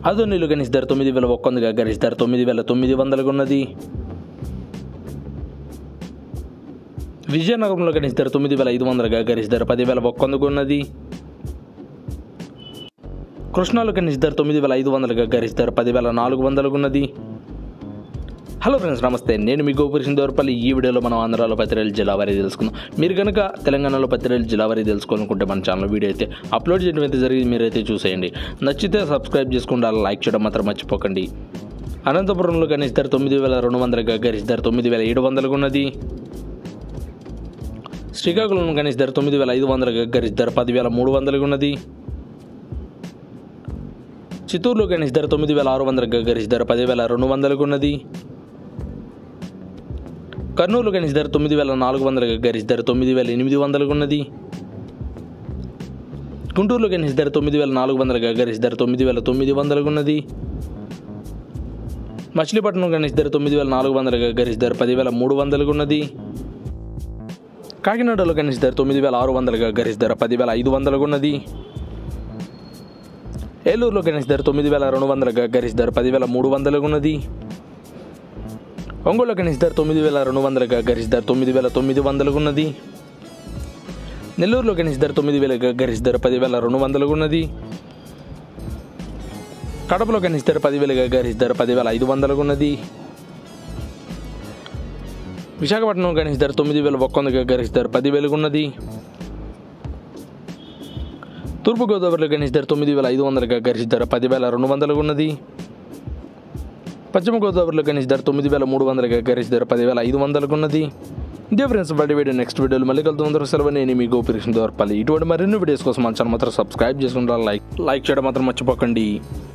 ఆదోనిలో గణేష్ ధర తొమ్మిది వేల ఒక్క వందగా గణేష్ ధర తొమ్మిది వేల తొమ్మిది వందలుగా ఉన్నది విజయనగరంలో గణేష్ ధర తొమ్మిది వేల ఐదు వందలుగా గణేష్ ధర పదివేల ఒక్క వందగా ఉన్నది కృష్ణాలో గణేష్ ధర తొమ్మిది వేల ఐదు వందలుగా గణేష్ ధర పదివేల నాలుగు వందలుగా ఉన్నది హలో ఫ్రెండ్స్ నమస్తే నేను మీ గోపురి దోరపల్లి ఈ వీడియోలో మనం ఆంధ్రాలో పత్రికలు జిల్లా వారీ తెలుసుకుందాం మీరు కనుక తెలంగాణలో పత్రికలు జిల్లా వారీ తెలుసుకోవాలనుకుంటే మన ఛానల్ వీడియో అయితే అప్లోడ్ చేయడం అయితే జరిగింది మీరైతే చూసేయండి నచ్చితే సబ్స్క్రైబ్ చేసుకుంటే అలా లైక్ చేయడం మాత్రం మర్చిపోకండి అనంతపురంలో గణేష్ ధర తొమ్మిది వేల రెండు వందలుగా గణేష్ ధర తొమ్మిది వేల ఏడు వందలుగా ఉన్నది శ్రీకాకుళం గణేష్ ధర తొమ్మిది వేల ఐదు వందలుగా గణేష్ ధర పదివేల మూడు వందలుగా ఉన్నది చిత్తూరులో గణేష్ ధర తొమ్మిది వేల ఆరు వందలుగా గణేష్ ధర పదివేల రెండు వందలుగా ఉన్నది కర్నూలు గణేష్ ధర తొమ్మిది వేల నాలుగు వందలుగా గణేష్ ధర తొమ్మిది వేల ఎనిమిది వందలుగా ఉన్నది గుంటూరులో గణేష్ ధర తొమ్మిది వేల నాలుగు వందలుగా గణేష్ ధర తొమ్మిది వేల తొమ్మిది వందలుగా ఉన్నది మచిలీపట్నం గణేష్ ధర తొమ్మిది వేల నాలుగు వందలుగా గణేష్ ధర పదివేల మూడు వందలుగా ఉన్నది కాకినాడలో గణేష్ ధర తొమ్మిది వేల ఆరు వందలుగా గణేష్ ధర పదివేల ఐదు వందలుగా ఉన్నది ఏలూరులో గణేష్ ధర తొమ్మిది వేల రెండు వందలుగా గణేష్ ధర పదివేల మూడు వందలుగా ఉన్నది ఒంగోలు గణేష్ ధర తొమ్మిది వేల రెండు వందలుగా గణేష్ ధర తొమ్మిది వేల తొమ్మిది వందలుగా ఉన్నది నెల్లూరులో గణేష్ ధర తొమ్మిది వేల గణేష్ ధర పదివేల రెండు వందలుగా ఉన్నది కడపలో గణేష్ ధర పదివేలుగా గణేష్ ధర పదివేల ఐదు వందలుగా ఉన్నది విశాఖపట్నం గణేష్ ధర తొమ్మిది వేల ఒక్క వందగా గణేష్ ధర పదివేలుగా ఉన్నది తూర్పుగోదావరిలో గణేష్ ధర తొమ్మిది వేల ఐదు వందలుగా గణేష్ ధర పదివేల రెండు వందలుగా ఉన్నది పశ్చిమ గోదావరిలో గణేష్ ధర తొమ్మిది వేల మూడు వందలుగా గణేష్ ధర పదివేల ఐదు వందలకు ఉన్నది ఇదే ఫ్రెండ్స్ బట్టి వీడియో నెక్స్ట్ వీడియోలో మళ్ళీ కలుద్దాం అందరూ సెలవు నేను మీ గోపికృష్ణ దోర్పల్లి ఇటువంటి మరిన్ని వీడియోస్ కోసం మన ఛానల్ మాత్రం సబ్స్క్రైబ్ చేసుకుంటారు లైక్ లైక్ చేయడం మాత్రం మర్చిపోకండి